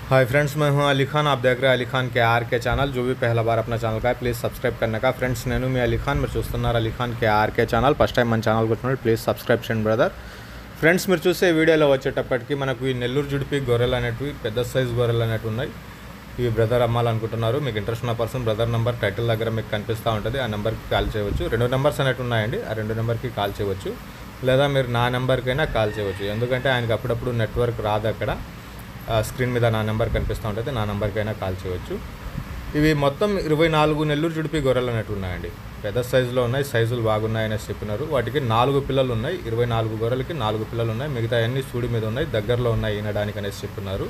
hi friends मैं हूं अली खान आप देख रहे हैं अली खान के आर के ఛానల్ जो भी पहला बार अपना ఛానల్ का है प्लीज़ సబ్స్క్రైబ్ करने का ఫ్రెండ్స్ నేను మీ అలీ ఖాన్ మీరు చూస్తున్నారు Ali Khan K RK channel first time మన ఛానల్కి వచ్చినప్పుడు ప్లీజ్ సబ్స్క్రైబ్ చేయండి బ్రదర్ ఫ్రెండ్స్ మీరు చూసే వీడియోలో వచ్చేటప్పటికి మనకు ఈ నెల్లూరు జుడిపి గొర్రెలు అనేటివి పెద్ద సైజు గొర్రెలు అనేటివి ఉన్నాయి ఇవి బ్రదర్ అమ్మాలనుకుంటున్నారు మీకు ఇంట్రెస్ట్ ఉన్న పర్సన్ బ్రదర్ నెంబర్ టైటిల్ దగ్గర మీకు కనిపిస్తూ ఉంటుంది ఆ నెంబర్కి కాల్ చేయవచ్చు రెండు నెంబర్స్ అనేవి ఉన్నాయండి ఆ రెండు నెంబర్కి కాల్ చేయవచ్చు లేదా మీరు నా నెంబర్కైనా కాల్ చేయవచ్చు ఎందుకంటే ఆయనకి అప్పుడప్పుడు నెట్వర్క్ రాదు అక్కడ ఆ స్క్రీన్ మీద నా నెంబర్ కనిపిస్తూ ఉంటుంది నా నెంబర్కైనా కాల్ చేయవచ్చు ఇవి మొత్తం ఇరవై నాలుగు నెల్లూరు జుడిపి గొర్రెలు అనేవి ఉన్నాయండి పెద్ద సైజులో ఉన్నాయి సైజులు బాగున్నాయనేసి చెప్పినారు వాటికి నాలుగు పిల్లలు ఉన్నాయి ఇరవై నాలుగు గొర్రెలకి నాలుగు పిల్లలు ఉన్నాయి మిగతా అన్ని సూడి మీద ఉన్నాయి దగ్గరలో ఉన్నాయి ఈనడానికి అనేసి చెప్పినారు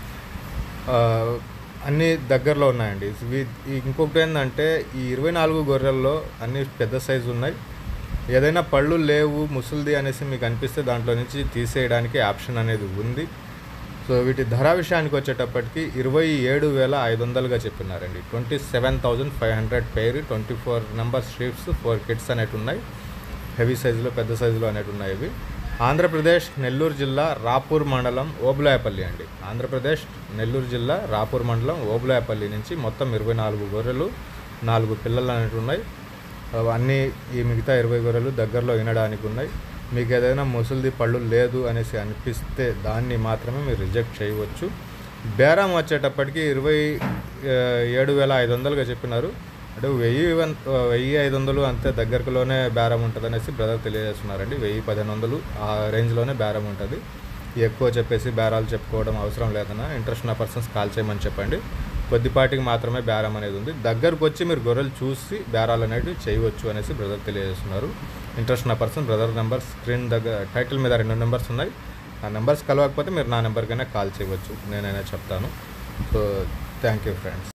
ఆ, అన్నీ దగ్గరలో ఉన్నాయండి ఇవి ఈ- ఇంకొకటి ఏంటంటే ఈ ఇరవై నాలుగు గొర్రెల్లో అన్ని పెద్ద సైజు ఉన్నాయి ఏదైనా పళ్ళు లేవు ముసుల్ది అనేసి మీకు అనిపిస్తే దాంట్లో నుంచి తీసేయడానికి ఆప్షన్ అనేది ఉంది సో వీటి ధర విషయానికి వచ్చేటప్పటికి ఇరవై ఏడు వేల ఐదు వందలుగా చెప్పినారండి twenty seven thousand five hundred పేరు twenty four number streets four kids అనేవి ఉన్నాయి హెవీ సైజులో పెద్ద సైజులో అనేవి ఉన్నాయి ఇవి ఆంధ్రప్రదేశ్ నెల్లూరు జిల్లా రాపూర్ మండలం ఓబులాయపల్లి అండి ఆంధ్రప్రదేశ్ నెల్లూరు జిల్లా రాపూర్ మండలం ఓబులాయపల్లి నుంచి మొత్తం ఇరవై నాలుగు గొర్రెలు నాలుగు పిల్లలు అనేవి ఉన్నాయి అన్నీ ఈ మిగతా ఇరవై గొర్రెలు దగ్గరలో వినడానికి ఉన్నాయి మీకు ఏదైనా ముసలిది పళ్ళు లేదు అనేసి అనిపిస్తే దాన్ని మాత్రమే మీరు రిజెక్ట్ చేయవచ్చు బేరం వచ్చేటప్పటికి ఇరవై ఆ, ఏడు వేల ఐదు వందలుగా చెప్పినారు అంటే వెయ్యి వన్- వెయ్యి ఐదు వందలు అంతే దగ్గరలోనే బేరం ఉంటుంది అనేసి బ్రదర్ తెలియజేస్తున్నారండి వెయ్యి పదిహేను వందలు ఆ రేంజ్లోనే బేరం ఉంటుంది ఎక్కువ చెప్పేసి బేరాలు చెప్పుకోవడం అవసరం లేదన్నా ఇంట్రెస్ట్ ఉన్న పర్సన్స్ కాల్ చేయమని చెప్పండి కొద్దిపాటికి మాత్రమే బేరం అనేది ఉంది దగ్గరకు వచ్చి మీరు గొర్రెలు చూసి బేరాలు అనేవి చేయవచ్చు అనేసి బ్రదర్ తెలియజేస్తున్నారు ఇంట్రెస్ట్ ఉన్న పర్సన్ బ్రదర్ నెంబర్ స్క్రీన్ దగ్గర టైటిల్ మీద రెండు నెంబర్స్ ఉన్నాయి ఆ నెంబర్స్ కలవకపోతే మీరు నా నెంబర్కైనా కాల్ చేయవచ్చు నేనైనా చెప్తాను సో థ్యాంక్ యూ ఫ్రెండ్స్